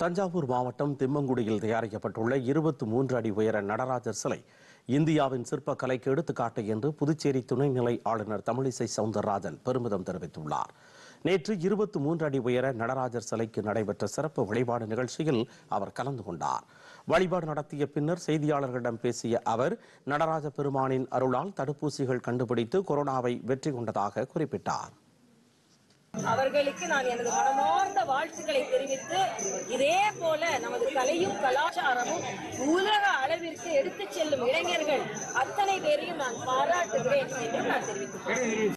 தஞ்சாவூர் மாவட்டம் திம்மங்குடியில் தயாரிக்கப்பட்டுள்ள இருபத்தி மூன்று அடி உயர நடராஜர் சிலை இந்தியாவின் சிற்ப கலைக்கு எடுத்துக்காட்டு என்று புதுச்சேரி துணைநிலை ஆளுநர் தமிழிசை சவுந்தரராஜன் பெருமிதம் தெரிவித்துள்ளார் நேற்று இருபத்தி மூன்று அடி உயர நடராஜர் சிலைக்கு நடைபெற்ற சிறப்பு வழிபாடு நிகழ்ச்சியில் அவர் கலந்து கொண்டார் வழிபாடு நடத்திய பின்னர் செய்தியாளர்களிடம் பேசிய அவர் நடராஜ பெருமானின் அருளால் தடுப்பூசிகள் கண்டுபிடித்து கொரோனாவை வெற்றி கொண்டதாக குறிப்பிட்டார் அவர்களுக்கு நான் எனது மனமார்ந்த வாழ்த்துக்களை தெரிவித்து இதே போல நமது கலையும் கலாச்சாரமும் உலக அளவிற்கு எடுத்துச் செல்லும் இளைஞர்கள் அத்தனை பேரையும் நான் பாராட்டுகிறேன் என்று நான் தெரிவித்துள்ளேன்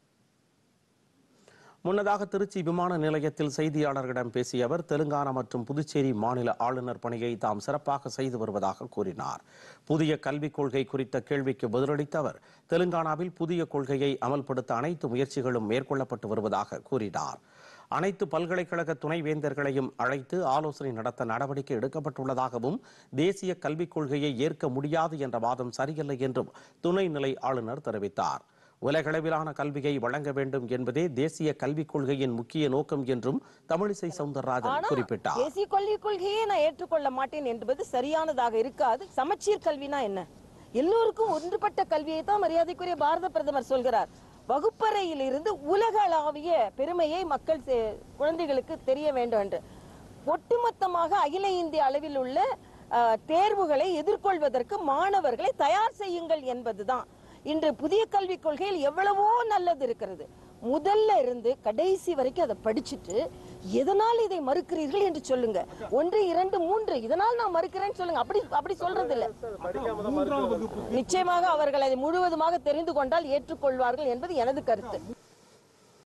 முன்னதாக திருச்சி விமான நிலையத்தில் செய்தியாளர்களிடம் பேசிய அவர் தெலுங்கானா மற்றும் புதுச்சேரி மாநில ஆளுநர் பணியை தாம் சிறப்பாக செய்து வருவதாக கூறினார் புதிய கல்விக் கொள்கை குறித்த கேள்விக்கு பதிலளித்த அவர் தெலுங்கானாவில் புதிய கொள்கையை அமல்படுத்த அனைத்து முயற்சிகளும் மேற்கொள்ளப்பட்டு வருவதாக கூறினார் அனைத்து பல்கலைக்கழக துணைவேந்தர்களையும் அழைத்து ஆலோசனை நடத்த நடவடிக்கை எடுக்கப்பட்டுள்ளதாகவும் தேசிய கல்விக் கொள்கையை ஏற்க முடியாது என்ற வாதம் சரியல்ல என்றும் துணைநிலை ஆளுநர் தெரிவித்தார் உலகளவிலான கல்வியை வழங்க வேண்டும் என்பதே தேசிய கல்விக் கொள்கையின் முக்கிய நோக்கம் என்றும் தமிழிசை சவுந்தரராஜன் ஆனா குறிப்பிட்டார் தேசிய கல்விக் கொள்கையே நான் ஏற்றுக்கொள்ள மாட்டேன் என்பது சரியானதாக இருக்காது சமச்சீர் கல்வினா என்ன எல்லோருக்கும் ஒன்றுபட்ட கல்வியை தான் மரியாதைக்குரிய பாரத பிரதமர் சொல்கிறார் வகுப்பறையில் இருந்து உலகளாவிய பெருமையை மக்கள் செ- குழந்தைகளுக்கு தெரிய வேண்டும் என்று ஒட்டுமொத்தமாக அகில இந்திய அளவில் உள்ள அஹ், தேர்வுகளை எதிர்கொள்வதற்கு மாணவர்களை தயார் செய்யுங்கள் என்பதுதான் இன்று புதிய கல்விக் கொள்கையில் எவ்வளவோ நல்லது இருக்கிறது முதல்ல இருந்து கடைசி வரைக்கும் அதை படிச்சுட்டு எதனால் இதை மறுக்கிறீர்கள் என்று சொல்லுங்க ஒன்று இரண்டு மூன்று இதனால் நான் மறுக்கிறேன்னு சொல்லுங்க அப்படி அப்படி சொல்றது இல்ல நிச்சயமாக அவர்கள் அதை முழுவதுமாக தெரிந்து கொண்டால் ஏற்றுக்கொள்வார்கள் என்பது எனது கருத்து